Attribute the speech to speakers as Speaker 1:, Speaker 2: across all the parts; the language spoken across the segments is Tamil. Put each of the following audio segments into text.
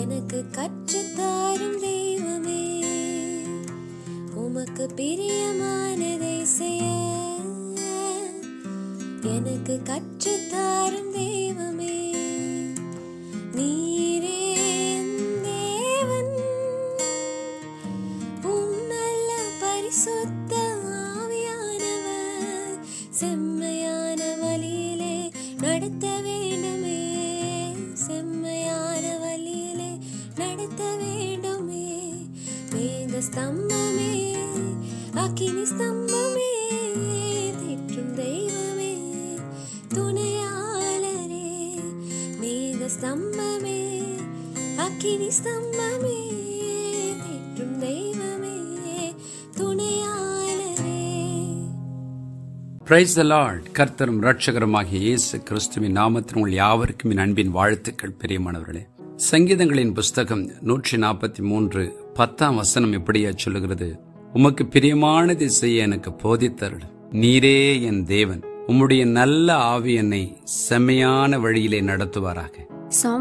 Speaker 1: எனக்கு கற்றுத்தாரும் தெய்வமே உமக்கு பிரியமானதை செய்ய எனக்கு கற்றுத்தாரும் தெய்வமே நீரே என் தேவன் உம் நல்ல பரிசுத்த ஆவியானவர் செம்மையான வழியிலே நடத்த வேண்டுமே செம்மையான வழியிலே நடத்த வேண்டுமே மேக ஸ்தம்பமே அக்கினி ஸ்தம்பமே தேற்றும் தெய்வமே துணையாளரே மேக ஸ்தம்பமே அக்கினி ஸ்தம்பமே தேற்றும் தெய்வமே துணையாளரே
Speaker 2: பிரைஸ் த லார்ட் கர்த்தரும் ரட்சகருமாகிய இயேசு கிறிஸ்துவின் நாமத்தில் உங்கள் யாவருக்கும் என் அன்பின் வாழ்த்துக்கள் பிரியமானவர்களே சங்கீதங்களின் புஸ்தகம் நூற்றி நாற்பத்தி மூன்று பத்தாம் வசனம் இப்படியா சொல்லுகிறது உமக்கு பிரியமானதை செய்ய எனக்கு போதித்தருள் நீரே என் தேவன் உம்முடைய நல்ல ஆவி என்னை செம்மையான வழியிலே நடத்துவாராக
Speaker 3: Psalm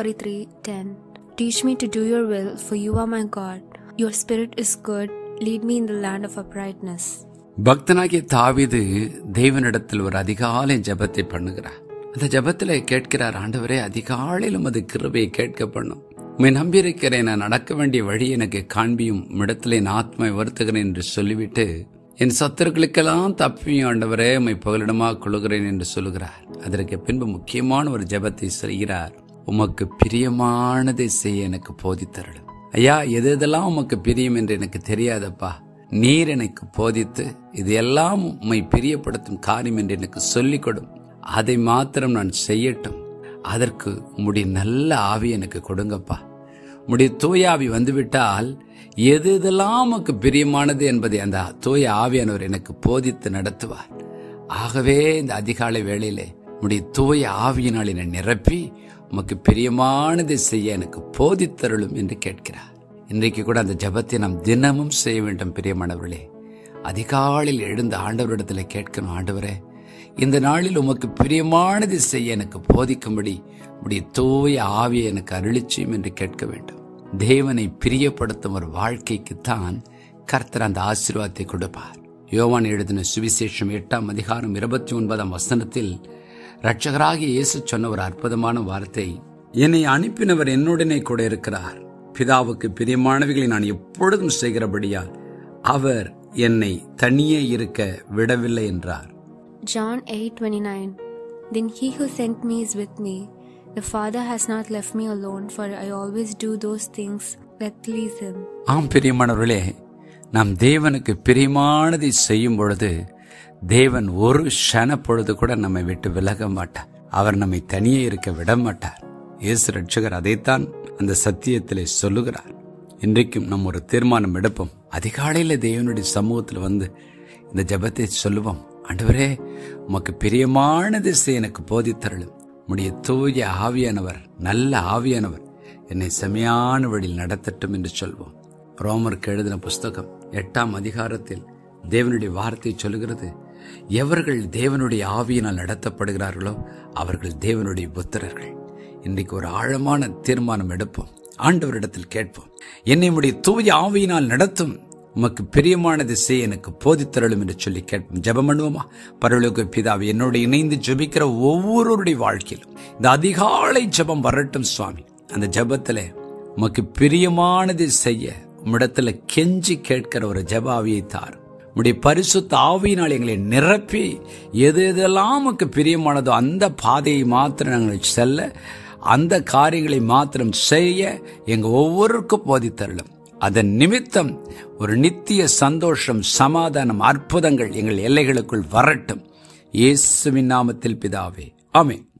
Speaker 3: 143:10 Teach me to do your will, for you are my God. Your spirit is good. Lead me in the land of uprightness.
Speaker 2: பக்தனாகிய தாவீது தேவனிடத்தில் ஒரு அதிகாலை ஜெபத்தை பண்ணுகிறார் அந்த ஜெபத்தில் கேட்கிறார் ஆண்டவரே அதிகாலையிலும் அது கிருபையை கேட்க பண்ணும் உண்மை நம்பியிருக்கிறேன் நான் நடக்க வேண்டிய வழி எனக்கு காண்பியும் இடத்துல என் ஆத்மை வருத்துகிறேன் என்று சொல்லிவிட்டு என் சத்துருக்களுக்கெல்லாம் தப்பியும் ஆண்டவரே உம்மை புகலிடமா கொள்கிறேன் என்று சொல்லுகிறார் அதற்கு பின்பு முக்கியமான ஒரு ஜெபத்தை செய்கிறார் உமக்கு பிரியமானதை செய்ய எனக்கு போதித்தருளும் ஐயா எது எதெல்லாம் உமக்கு பிரியம் என்று எனக்கு தெரியாதப்பா நீர் எனக்கு போதித்து இது எல்லாம் உம்மை பிரியப்படுத்தும் காரியம் என்று எனக்கு சொல்லிக் கொடும் அதை மாத்திரம் நான் செய்யட்டும் அதற்கு உம்முடைய நல்ல ஆவி எனக்கு கொடுங்கப்பா உம்முடைய தூய ஆவி வந்துவிட்டால் எது எதெல்லாம் உமக்கு பிரியமானது என்பதை அந்த தூய ஆவியானவர் எனக்கு போதித்து நடத்துவார் ஆகவே இந்த அதிகாலை வேளையிலே உம்முடைய தூய ஆவியினால் என்னை நிரப்பி உமக்கு பிரியமானதை செய்ய எனக்கு போதித்தருளும் என்று கேட்கிறார் இன்றைக்கு கூட அந்த ஜெபத்தை நாம் தினமும் செய்ய வேண்டும் பிரியமானவர்களே அதிகாலையில் எழுந்த ஆண்டவரிடத்தில் கேட்கணும் ஆண்டவரே இந்த நாளில் உமக்கு பிரியமானதை செய்ய எனக்கு போதிக்கும்படி உடைய தூய ஆவியை எனக்கு அருளிச்சியும் என்று கேட்க வேண்டும் தேவனை பிரியப்படுத்தும் ஒரு வாழ்க்கைக்குத்தான் கர்த்தர் அந்த ஆசீர்வாதத்தை கொடுப்பார் யோவான் எழுதின சுவிசேஷம் எட்டாம் அதிகாரம் இருபத்தி ஒன்பதாம் வசனத்தில் இரட்சகராகிய இயேசு சொன்ன ஒரு அற்புதமான வார்த்தை என்னை அனுப்பினவர் என்னுடனே கூட இருக்கிறார் பிதாவுக்கு பிரியமானவைகளை நான் எப்பொழுதும் செய்கிறபடியால் அவர் என்னை தனியே இருக்க விடவில்லை என்றார்
Speaker 3: John 8:29 Then he who sent me is with me. The Father has not left me alone, for I always do those things that please him.
Speaker 2: ஆம் பிரியமானவர்களே நாம் தேவனுக்கு பிரியமானதை செய்யும் பொழுது தேவன் ஒரு க்ஷண பொழுது கூட நம்மை விட்டு விலக மாட்டார் அவர் நம்மை தனியே இருக்க விட மாட்டார் இயேசு ரட்சகர் அதைத்தான் அந்த சத்தியத்திலே சொல்லுகிறார் இன்றைக்கும் நம்ம ஒரு தீர்மானம் எடுப்போம் அதிகாலையில தேவனுடைய சமூகத்தில் வந்து இந்த ஜெபத்தை சொல்லுவோம் ஆண்டவரே உமக்கு பிரியமானது செய்ய எனக்கு போதித்தருளும் உம்முடைய தூய ஆவியானவர் நல்ல ஆவியானவர் என்னை செமையான வழியில் நடத்தட்டும் என்று சொல்வோம் ரோமருக்கு எழுதின புஸ்தகம் எட்டாம் அதிகாரத்தில் தேவனுடைய வார்த்தை சொல்லுகிறது எவர்கள் தேவனுடைய ஆவியினால் நடத்தப்படுகிறார்களோ அவர்கள் தேவனுடைய புத்திரர்கள் இன்றைக்கு ஒரு ஆழமான தீர்மானம் எடுப்போம் ஆண்டவரிடத்தில் கேட்போம் என்னை உடைய தூய ஆவியினால் நடத்தும் உமக்கு பிரியமானதை செய்ய எனக்கு போதித்தருளும் என்று சொல்லி கேட்போம் ஜெபம் பண்ணுவோமா பரலோக பிதாவை என்னோடு இணைந்து ஜெபிக்கிற ஒவ்வொருவருடைய வாழ்க்கையிலும் இந்த அதிகாலை ஜெபம் வரட்டும் சுவாமி அந்த ஜெபத்துல உமக்கு பிரியமானதை செய்ய உம்மிடத்துல கெஞ்சி கேட்கிற ஒரு ஜெபாவியை தார் உடைய பரிசுத்த ஆவியினால் எங்களை நிரப்பி எது எதெல்லாம் உமக்கு பிரியமானதோ அந்த பாதையை மாத்திரம் நாங்கள் செல்ல அந்த காரியங்களை மாத்திரம் செய்ய எங்க ஒவ்வொருக்கும் போதித்தருளும் அதன் நிமித்தம் ஒரு நித்திய சந்தோஷம் சமாதானம் அற்புதங்கள் எங்கள் எல்லைகளுக்குள் வரட்டும் இயேசுவின் நாமத்தில் பிதாவே ஆமென்